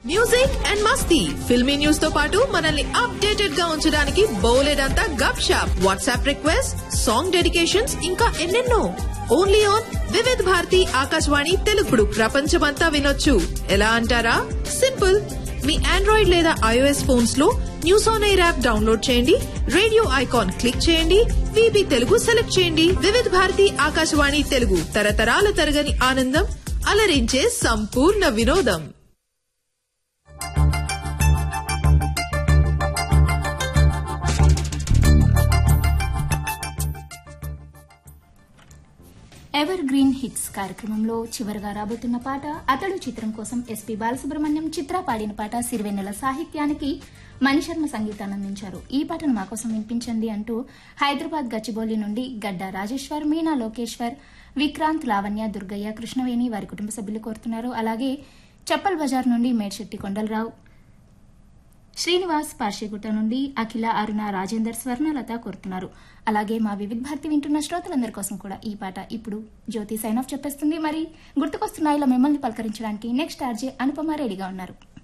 music and మస్తీ filmy news తో పాటు మనల్ని అప్డేటెడ్ గా ఉంచడానికి బౌలెడంతా గప్ షాప్ వాట్సాప్ రిక్వెస్ట్ సాంగ్ డెడికేషన్స్ ఇంకా ఎన్నెన్నో ఓన్లీ ఆన్ వివిధ్ భారతి ఆకాశవాణి తెలుగుడు ప్రపంచమంతా వినొచ్చు ఎలా అంటారా సింపుల్ మీ ఆండ్రాయిడ్ లేదా ఐఓఎస్ ఫోన్స్ లో news on air app download చేయండి రేడియో ఐకాన్ క్లిక్ చేయండి విబి తెలుగు సెలెక్ట్ చేయండి వివిధ భారతి ఆకాశవాణి తెలుగు తరతరాల తరగని ఆనందం అలరించే సంపూర్ణ వినోదం ఎవర్ గ్రీన్ హిట్స్ కార్యక్రమంలో చివరిగా రాబోతున్న పాట అతడు చిత్రం కోసం ఎస్పీ బాలసుబ్రహ్మణ్యం చిత్ర పాడిన పాట సిరివెన్నెల సాహిత్యానికి మణిశర్మ సంగీతాన్ని అందించారు ఈ పాటను మా కోసం వినిపించండి అంటూ హైదరాబాద్ గచ్చిబౌలి నుండి గడ్డ రాజేశ్వర్ మీనా లోకేశ్వర్ విక్రాంత్ లావణ్య దుర్గయ్య కృష్ణవేణి వారి కుటుంబ సభ్యులు కోరుతున్నారు అలాగే చప్పల్ బజార్ నుండి మేడ్శెట్టి కొండలరావు శ్రీనివాస్ పార్షిగుట్ట నుండి అఖిల అరుణ రాజేందర్ స్వర్ణలత కోరుతున్నారు అలాగే మా వివిధ భారతి వింటున్న శ్రోతలందరి కోసం కూడా ఈ పాట ఇప్పుడు జ్యోతి సైన్ ఆఫ్ చెప్పేస్తుంది మరి గుర్తుకొస్తున్న ఇలా మిమ్మల్ని పలకరించడానికి నెక్స్ట్ ఆర్జే అనుపమ రెడీగా ఉన్నారు